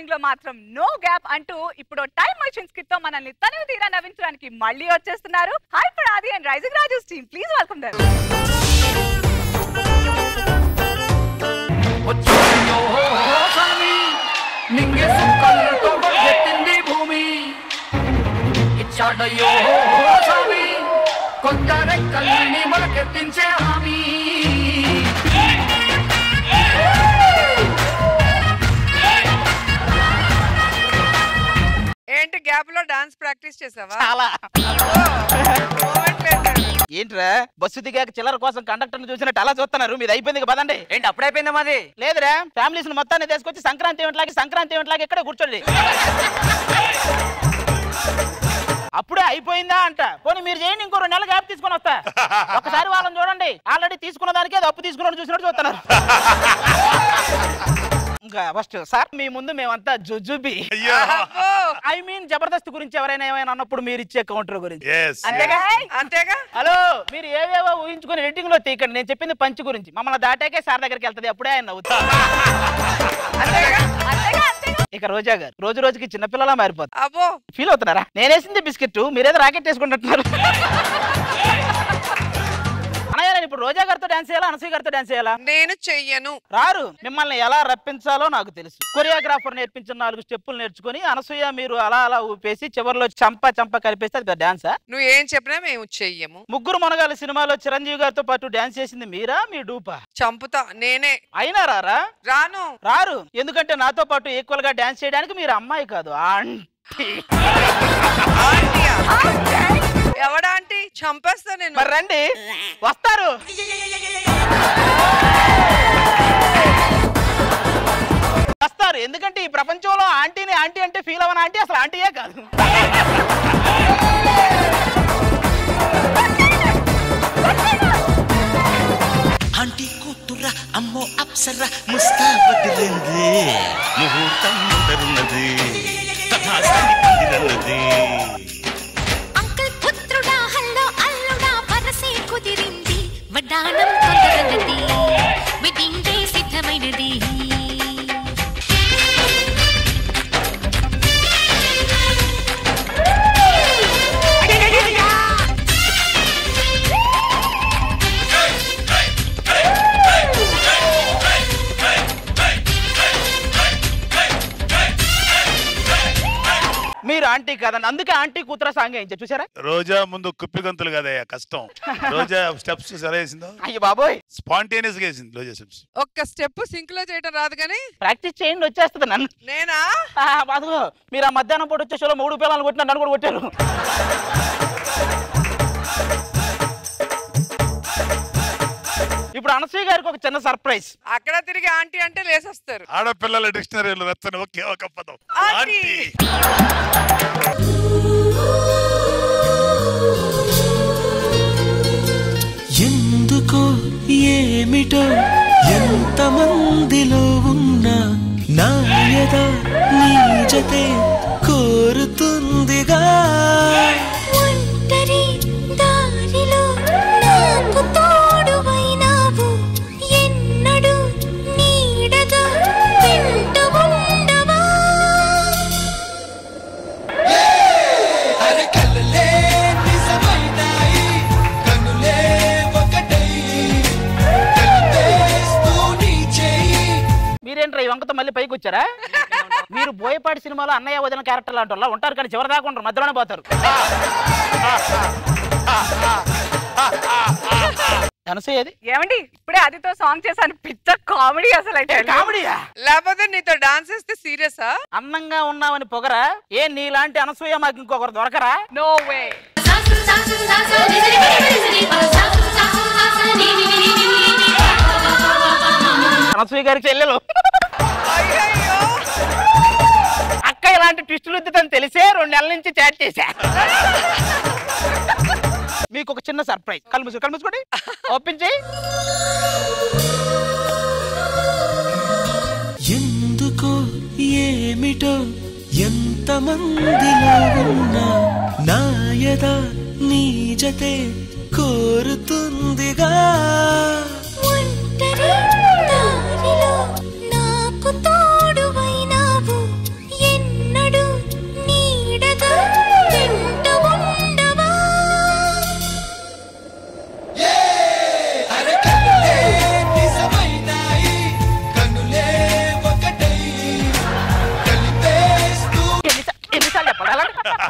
Timing లో మాత్రం no gap అంటూ ఇప్పుడు టైం మషిన్ స్కిట్ తో మనల్ని తనవి తీరా నవ్వించడానికి మళ్ళీ వచ్చేస్తున్నారు hyper Aadi and rising Raju's team please welcome దర్ వచ్చాయో స్వామి నింగే సుక్కలతో ఎత్తింది భూమి ఇచ్చాడయ్యో స్వామి కొత్త రెక్కల్ని మొలకెత్తించే హామీ ఏంటి గ్యాప్ లో డాన్స్ ప్రాక్టీస్ చేసావా చాలా Moment లేదు. ఏంట్రా బస్సు దిగాక చిల్లర కోసం కండక్టర్ చూసినట్టు అలా చూస్తున్నారు మీది అయిపోయింది ఇక పదండి ఏంటి అప్పుడైపోయిందా మాది లేదురా ఫ్యామిలీస్ మొత్తాన్ని తీసుకొచ్చి సంక్రాంతి ఏమిట్లాగి సంక్రాంతి ఏమిట్లాగి ఇక్కడే కూర్చోండి అప్పుడే అయిపోయిందా అంట పోనీ మీరు చేయండి ఇంకో రెండు నెలలు గ్యాప్ తీసుకొని వస్తా ఒకసారి వాళ్ళని చూడండి ఆల్రెడీ తీసుకున్న దానికి అది అప్పు తీసుకున్న చూసినట్టు చూస్తున్నారు ఇంకా ఫస్ట్ సార్ మీ ముందు మేమంతా జుజుబి అబ్బో, ఐ మీన్ జబర్దస్త్ గురించి ఎవరైనా ఏమైనా అన్నప్పుడు మీరు ఇచ్చే కౌంటర్ గురించి Yes. అంతేగా అంతేగా హలో మీరు ఏవేవో ఊహించుకుని ఎడిటింగ్ లో తీయకండి నేను చెప్పింది పంచ్ గురించి మమ్మల్ని దాటాకే సార్ దగ్గరికి వెళ్తది అప్పుడే ఆయన నవ్వుతారు అంతేగా అంతేగా అంతేగా ఇక రోజా గారు రోజు రోజుకి చిన్నపిల్లలా మారిపోతారు అబ్బో ఫీల్ అవుతున్నారా నేనేసింది బిస్కెట్ మీరేదో రాకెట్ వేసుకుంటున్నారు అనయ్య నేను ఇప్పుడు రోజా గారితో డాన్స్ చేయాలా అనసూయ గారితో డాన్స్ చేయాలా నేను చెయ్యను రారు మిమ్మల్ని ఎలా రప్పించాలో నాకు తెలుసు కొరియోగ్రాఫర్ నేర్పించిన నాలుగు స్టెప్పులు నేర్చుకుని అనసూయ మీరు అలా అలా ఊపేసి చివరిలో చంప చంప కలిపేస్తే అది డాన్సా నువ్వు ఏం చెప్పినా మేము చెయ్యము ముగ్గురు మనగాలి సినిమాలో చిరంజీవి గారితో పాటు డాన్స్ చేసింది మీరా మీ డూపా చంపుతా నేనే అయినా రారా రాను రారు ఎందుకంటే నాతో పాటు ఈక్వల్ గా డాన్స్ చేయడానికి మీరు అమ్మాయి కాదు ఆంటీ ఆంటీయా? ఎవడా ఆంటీ చంపేస్తా నేను మరి రండి వస్తారు వస్తారు ఎందుకంటే ఈ ప్రపంచంలో ఆంటీని ఆంటీ అంటే ఫీల్ అవ్వని ఆంటీ అసలు ఆంటీయే కాదు ఆంటీ కూతుర అమ్మో అప్సర ముస్తాబదిరింది ముహూర్తం తరున్నది తథాస్థితి పందిరన్నది అంకుల్ పుత్రుడా హల్లో అల్లుడా వరసే కుదిరింది వడ్డానం తొందరన్నది వెడ్డింగ్ డే సిద్ధమైనది మీరు ఆంటీ కాదండి అందుకే ఆంటీ కూతుర సాంగ్ వేయించారు చూసారా రోజా ముందు కుప్పి గంతులు కదయ్యా కష్టం రోజా స్టెప్స్ ఎలా వేసిందో అయ్యి బాబోయ్ స్పాంటేనియస్ గా వేసింది రోజా స్టెప్స్ ఒక్క స్టెప్ సింక్ లో చేయడం రాదు కానీ ప్రాక్టీస్ చేయండి వచ్చేస్తుంది నన్ను నేనా ఆ, అదిగో మీరు ఆ మధ్యాహ్నం పూట వచ్చే షోలో మూడు పిల్లలు కొట్టిన నన్ను కూడా కొట్టారు ఇప్పుడు అనసూయ గారికి ఒక చిన్న సర్ప్రైజ్ అక్కడ తిరిగి ఆంటీ అంటే లేసొస్తారు ఆడపిల్లల డిక్షనరీలో నచ్చని ఒకే ఒక పదం ఆంటీ. ఆంటీ ఎందుకో ఏమిటో ఎంతమందిలో ఉన్నా నాయద నీ జతే కోరుతుందిగా ఒంటరి దారిలో నాకు తోడువైనావు ఎన్నడూ నీడగా వెంట ఉండవా మీరేంట్రా ఈ వంకతో మళ్ళీ పైకి వచ్చారా మీరు బోయపాటి సినిమాలో అన్నయ్య వదిన క్యారెక్టర్ లాంటి వాళ్ళ ఉంటారు కానీ చివరి దాకా ఉండరు మధ్యలోనే పోతారు అనసూయది ఏమండి ఇప్పుడే అదితో సాంగ్ చేశాను పిచ్చ కామెడీ అసలు అయితే కామెడీయా లేకపోతే నీతో డాన్స్ చేస్తే సీరియసా అందంగా ఉన్నావని పొగరా ఏ నీలాంటి అనసూయ మాకు ఇంకొకరు దొరకరా నో వే సాసు సాసు సాసు నిజరి నిజరి సాసు సాసు సాసు ని ని ని ని ని అనసూయ గారికి చెల్లెలు అయ్యయ్యో అక్క ఇలాంటి ట్విస్టులు వద్దని తెలిసే రెండు నెలల నుంచి చాట్ చేశా మీకు ఒక చిన్న సర్ప్రైజ్ కళ్ళు మూసుకో కళ్ళు మూసుకోండి ఓపెన్ చేయి ఎందుకో ఏమిటో ఎంతమందిలో ఉన్నా నాయద నీ జతే కోరుతుందిగా ఒంటరి దారిలో నాకు తోడువైనావు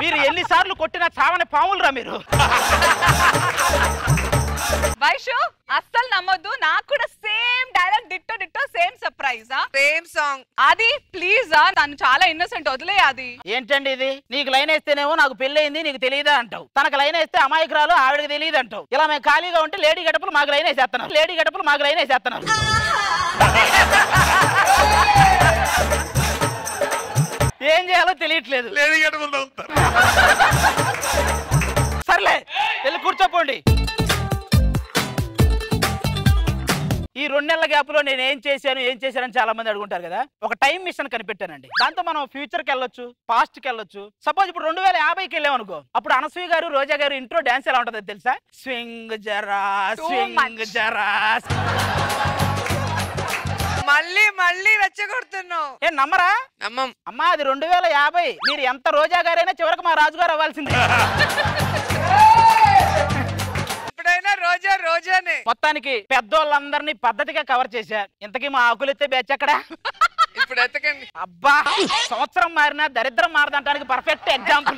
మీరు ఎన్నిసార్లు కొట్టినా చావని పాములురా మీరు వైషు అస్సలు నమ్మొద్దు నాకు కూడా same dialogue ditto ditto same surprise same song అది ప్లీజ్ తను చాలా ఇన్నోసెంట్ వదిలే అది ఏంటండి ఇది నీకు లైన్ వేస్తేనేమో నాకు పెళ్ళయింది నీకు తెలియదా అంటావు తనకు లైన్ వేస్తే అమాయకురాలు ఆవిడకి తెలియదు అంటావు ఇలా మేము ఖాళీగా ఉంటే లేడీ గడపలు మాకు లైన్ వేసేస్తున్నారు లేడీ గడపలు మాకు లైన్ వేసేస్తున్నారు ఏం చేయాలో తెలియట్లేదు లేడీ గడపలు తగులుతారు సర్లే వెళ్ళి కూర్చోపోండి ఈ రెండు నెలల గ్యాప్ లో నేను ఏం చేశాను ఏం చేశానని చాలా మంది అడుగుంటారు కదా ఒక టైం మిషన్ కనిపెట్టానండి దాంతో మనం ఫ్యూచర్ కి వెళ్ళొచ్చు పాస్ట్ కి వెళ్ళొచ్చు సపోజ్ ఇప్పుడు రెండు వేల యాభైకి వెళ్ళాం అనుకో అప్పుడు అనసూయ గారు రోజా గారు ఇంట్రో డాన్స్ ఎలా ఉంటది తెలుసా స్వింగ్ జరా Too స్వింగ్ much. జరా మళ్ళీ మళ్ళీ రెచ్చగొడుతున్నావు ఏ నమ్మరా నమ్మం అమ్మా అది రెండు వేల యాభై మీరు ఎంత రోజా గారైనా చివరికి మా రాజుగారు అవ్వాల్సిందే ఇప్పుడైనా రోజా రోజానే మొత్తానికి పెద్దోళ్ళందరినీ పద్ధతిగా కవర్ చేశా ఇంతకీ మా ఆకులెత్తే బ్యాచ్ అక్కడ ఇప్పుడు ఎత్తకండి అబ్బా సంవత్సరం మారినా దరిద్రం మారదంటానికి పర్ఫెక్ట్ ఎగ్జాంపుల్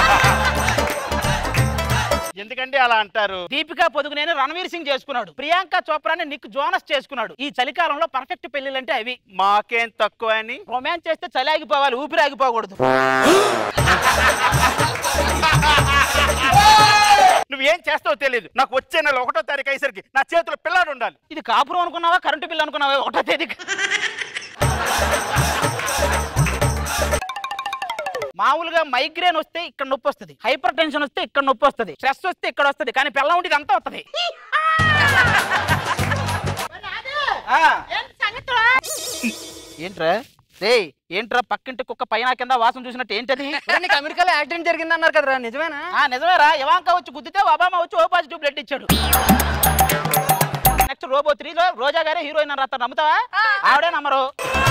ఎందుకంటే అలా అంటారు దీపికా పొదుగునేని రణవీర్ సింగ్ చేసుకున్నాడు ప్రియాంక చోప్రాని నిక్ జోనస్ చేసుకున్నాడు ఈ చలికాలంలో పర్ఫెక్ట్ పెళ్లిలంటే అవి మాకేం తక్కువ అని రొమాన్స్ చేస్తే చలి ఆగిపోవాలి ఊపిరి ఆగిపోకూడదు నువ్వేం చేస్తావో తెలియదు నాకు వచ్చే నెల ఒకటో తారీఖు అయ్యేసరికి నా చేతిలో పిల్లాడు ఉండాలి ఇది కాపురం అనుకున్నావా కరెంటు బిల్ అనుకున్నావా ఒకటో తేదీ మామూలుగా మైగ్రేన్ వస్తే ఇక్కడ నొప్పి వస్తుంది హైపర్ టెన్షన్ వస్తే ఇక్కడ నొప్పి వస్తుంది స్ట్రెస్ వస్తే ఇక్కడ వస్తుంది కానీ పిల్ల ఉండి అంతా వస్తుంది ఏంట్రా రే ఏంట్రా పక్కింటి కుక్క పైన కింద వాసన చూసినట్టు ఏంటది నీకు అమెరికాలో యాక్సిడెంట్ జరిగింది అన్నారు కదరా నిజమేనా ఆ నిజమేరా ఇవాంక వచ్చి గుద్దితే ఒబామా వచ్చి ఓ పాజిటివ్ బ్లడ్ ఇచ్చాడు నెక్స్ట్ రోబో త్రీలో రోజా గారే హీరోయిన్ అని రాస్తారు నమ్ముతావా ఆవిడే నమ్మరు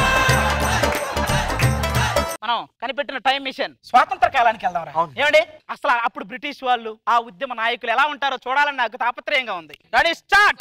మనం కనిపెట్టిన టైం మిషన్ స్వాతంత్ర కాలానికి వెళ్దాం ఏమండి అసలు అప్పుడు బ్రిటిష్ వాళ్ళు ఆ ఉద్యమ నాయకులు ఎలా ఉంటారో చూడాలని నాకు తాపత్రయంగా ఉంది రెడీ స్టార్ట్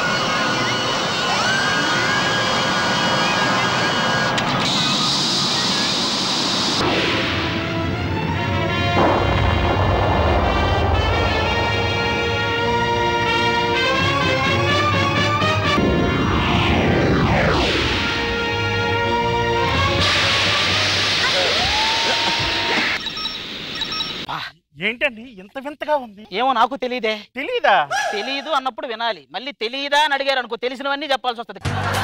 ఏంటండి ఇంత వింతగా ఉంది ఏమో నాకు తెలియదే తెలీదా తెలీదు అన్నప్పుడు వినాలి మళ్ళీ తెలియదా అని అడిగారు అనుకో తెలిసినవన్నీ చెప్పాల్సి వస్తుంది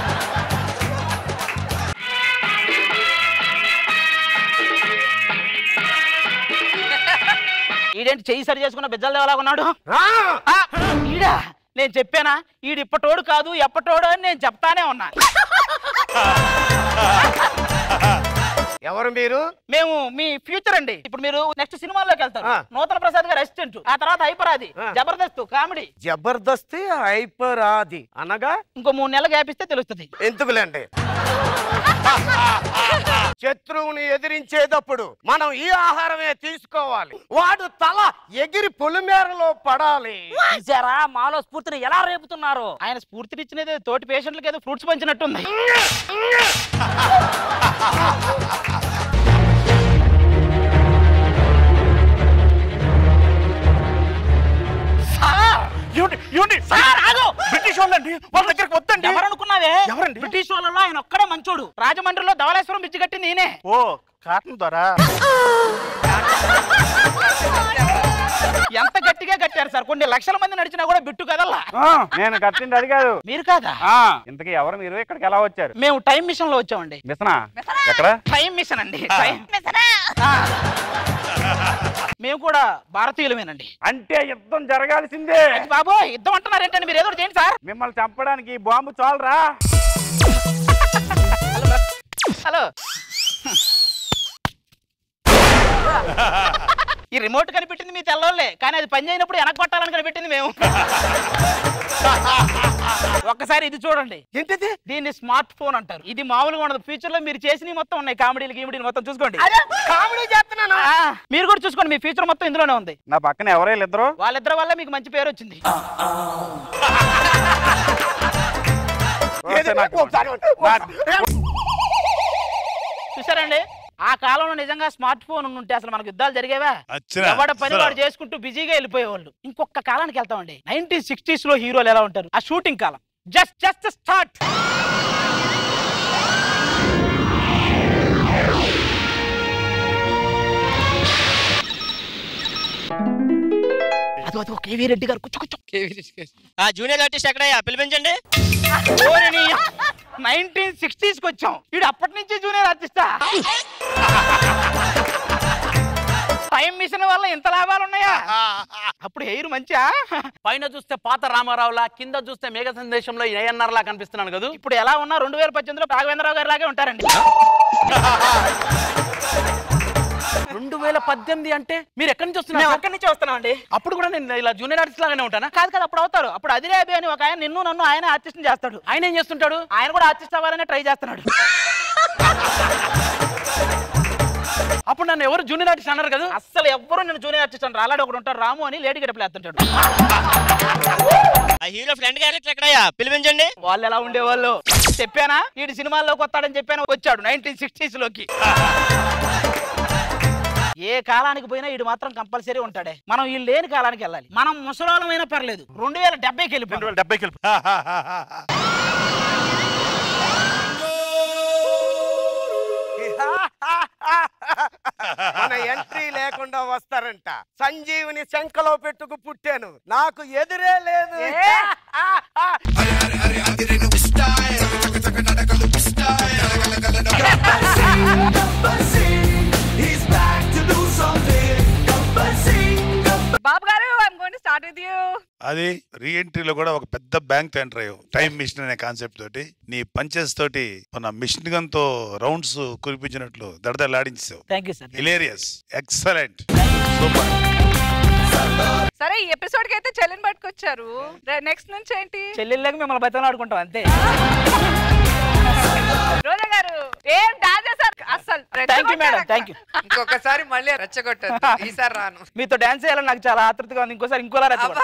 ఈడేంటి చెయ్యి సరి చేసుకున్న బిజ్జలు దేవలాగా ఉన్నాడు ఆ, ఈడా నేను చెప్పానా ఈడు ఇప్పటోడు కాదు ఎప్పటోడు అని నేను చెప్తానే ఉన్నా ఎవరు మీరు మేము మీ ఫ్యూచర్ అండి ఇప్పుడు మీరు నెక్స్ట్ సినిమాల్లోకి వెళ్తారు ఆ. నూతన ప్రసాద్ గారు అసిస్టెంట్ ఆ తర్వాత హైపరాది ఆ. జబర్దస్త్ కామెడీ జబర్దస్త్ హైపరాది అనగా ఇంకో మూడు నెలలు గ్యాప్ ఇస్తే తెలుస్తుంది ఎందుకులేండి శత్రువుని ఎదిరించేటప్పుడు మనం ఈ ఆహారమే తీసుకోవాలి వాడు తల ఎగిరి పొలిమేరలో పడాలి చూసారా మాలో స్ఫూర్తిని ఎలా రేపుతున్నారు ఆయన స్ఫూర్తినిచ్చినది తోటి పేషెంట్లకి ఏదో ఫ్రూట్స్ పంచినట్టుంది ఏమండి? ఏమండి? బ్రిటిష్ వాళ్ళండి వాళ్ళ దగ్గరికి వద్దండి ఎవరనుకున్నావే ఎవరండి? బ్రిటిష్ వాళ్ళలో ఆయన ఒక్కడే మంచోడు రాజమండ్రిలో ధవళేశ్వరం బిజ్జి కట్టింది నేనే ఓ కాటన్ ద్వారా ఎంత గట్టిగా కట్టారు సార్ కొన్ని లక్షల మంది నడిచినా కూడా బిట్టు కదల్లా నేను కట్టింది అది కాదు మీరు కాదా ఇంతకీ ఎవరు మీరు ఇక్కడికి ఎలా వచ్చారు మేము టైం మిషన్ లో వచ్చామండి మిసనా ఎక్కడ టైం మిషన్ అండి టైం ఆ. మేము కూడా భారతీయులమేనండి అంటే యుద్ధం జరగాల్సిందే బాబు యుద్ధం అంటున్నారేంటండి మీరు ఏదో ఒకటి చేయండి సార్ మిమ్మల్ని చంపడానికి ఈ బాంబు చాలరా హలో ఈ రిమోట్ కనిపెట్టింది మీ తెల్లోళ్ళే కానీ అది పని చేయనప్పుడు వెనక కొట్టాలని కనిపెట్టింది మేము ఒక్కసారి ఇది చూడండి ఏంటిది దీన్ని స్మార్ట్ ఫోన్ అంటారు ఇది మామూలుగా ఉండదు ఫ్యూచర్ లో మీరు చేసినవి మొత్తం ఉన్నాయి కామెడీలు గీమిడీలు మొత్తం చూసుకోండి కామెడీ చేస్తున్నాను ఆ, మీరు కూడా చూసుకోండి మీ ఫ్యూచర్ మొత్తం ఇందులోనే ఉంది నా పక్కన ఎవరో ఇద్దరు వాళ్ళిద్దరి వల్ల మీకు మంచి పేరు వచ్చింది చూసారండి ఆ కాలంలో నిజంగా స్మార్ట్ ఫోన్ ఉంటే అసలు మనకు యుద్ధాలు జరిగేవా అచ్చనా? ఎవడ పని అసలు. వాడు చేసుకుంటూ బిజీగా వెళ్ళిపోయేవాళ్ళు ఇంకొక కాలానికి వెళ్తామండి నైన్టీన్ సిక్స్టీస్ లో హీరోలు ఎలా ఉంటారు ఆ షూటింగ్ కాలం జస్ట్ జస్ట్ స్టార్ట్ అదో అదో కేవీ రెడ్డి గారు కూర్చో కూర్చో ఆ జూనియర్ ఆర్టిస్ట్ ఎక్కడయ్యా పిలిపించండి నైన్టీన్ సిక్స్టీస్ కి వచ్చాం వీడు అప్పటి నుంచి జూనియర్ ఆర్టిస్టా టైం మిషన్ వల్ల ఇంత లాభాలు ఉన్నాయా అప్పుడు హెయిర్ మంచిగా పైన చూస్తే పాత రామారావులా కింద చూస్తే మేఘ సందేశంలో ఏఎన్ఆర్ లా కనిపిస్తున్నాను కదా ఇప్పుడు ఎలా ఉన్నా రెండు వేల పద్దెనిమిదిలో రాఘవేంద్రరావు గారి లాగే ఉంటారండి రెండు వేల పద్దెనిమిది అంటే మీరు ఎక్కడి నుంచి మేము వస్తున్నారు అక్కడి నుంచి వస్తున్నామండి అప్పుడు కూడా నేను ఇలా జూనియర్ ఆర్టిస్ట్ లాగానే ఉంటానా కాదు కాదు అప్పుడు అవుతారు అప్పుడు అదిరేబి అని ఒక ఆయన నిన్ను నన్ను ఆయన ఆర్టిస్ట్ చేస్తాడు ఆయన ఏం చేస్తుంటాడు ఆయన కూడా ఆర్టిస్ట్ అవ్వాలనే ట్రై చేస్తున్నాడు అప్పుడు నన్ను ఎవరు జూనియర్ ఆర్టిస్ట్ అన్నారు కదా అస్సలు ఎవ్వరు నేను జూనియర్ ఆర్టిస్ట్ అని రాలాడు ఒకడు ఉంటాడు రాము అని లేడీ గడపలు వేస్తుంటాడు ఆ హీరో ఫ్రెండ్ క్యారెక్టర్ ఎక్కడయ్యా పిలిపించండి వాళ్ళు ఎలా ఉండేవాళ్ళు చెప్పానా వీడి సినిమాల్లోకి వస్తాడని చెప్పాను వచ్చాడు నైన్టీన్ సిక్స్టీస్ లోకి ఏ కాలానికి పోయినా వీడు మాత్రం కంపల్సరీ ఉంటాడే మనం ఈ లేని కాలానికి వెళ్ళాలి మనం ముసలోళమైనా పర్లేదు రెండు వేల డెబ్బైకి రెండు వెళ్ళిపోయాం వేల డెబ్బైకి వెళ్ళి మన ఎంట్రీ లేకుండా వస్తారంట సంజీవుని శంకలో పెట్టుకు పుట్టాను నాకు ఎదురే లేదు Babu garu I'm going to start with you అది రీఎంట్రీలో కూడా ఒక పెద్ద బ్యాంక్ ఎంటర్ అయ్యావు టైం మిషన్ అనే కాన్సెప్ట్ తోటి నీ పంచెస్ తోటి మన మిషన్ గన్ తో రౌండ్స్ కురిపించినట్లు దడదలాడించావు thank you sir hilarious excellent super సరే ఈ ఎపిసోడ్ కి అయితే చెల్లిని పట్టుకొచ్చారు నెక్స్ట్ నుంచి ఏంటి చెల్లెళ్ళకి మిమ్మల్ని బతిలో ఆడుకుంటాం అంతే రోజా గారు ఏం డాన్స్ చేశారు అస్సలు thank you madam thank you ఇంకొకసారి మళ్ళీ రెచ్చగొట్టద్దు ఈసారి రాను మీతో డాన్స్ చేయాలని నాకు చాలా ఆతృతగా ఉంది ఇంకోసారి ఇంకోలా రెచ్చగొట్టు.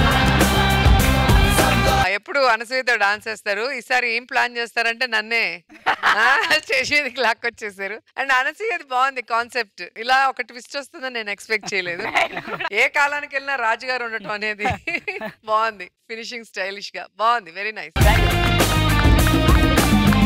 ఎప్పుడు అనసూయతో డాన్స్ చేస్తారు ఈసారి ఏం ప్లాన్ చేస్తారంటే నన్నే ఆ, చేసేదికి లాక్కొచ్చేసారు అండ్ అనసూయది బాగుంది కాన్సెప్ట్ ఇలా ఒక ట్విస్ట్ వస్తుందని నేను ఎక్స్పెక్ట్ చేయలేదు ఏ కాలానికి వెళ్ళినా రాజుగారు ఉండటం అనేది బాగుంది ఫినిషింగ్ స్టైలిష్ గా బాగుంది వెరీ నైస్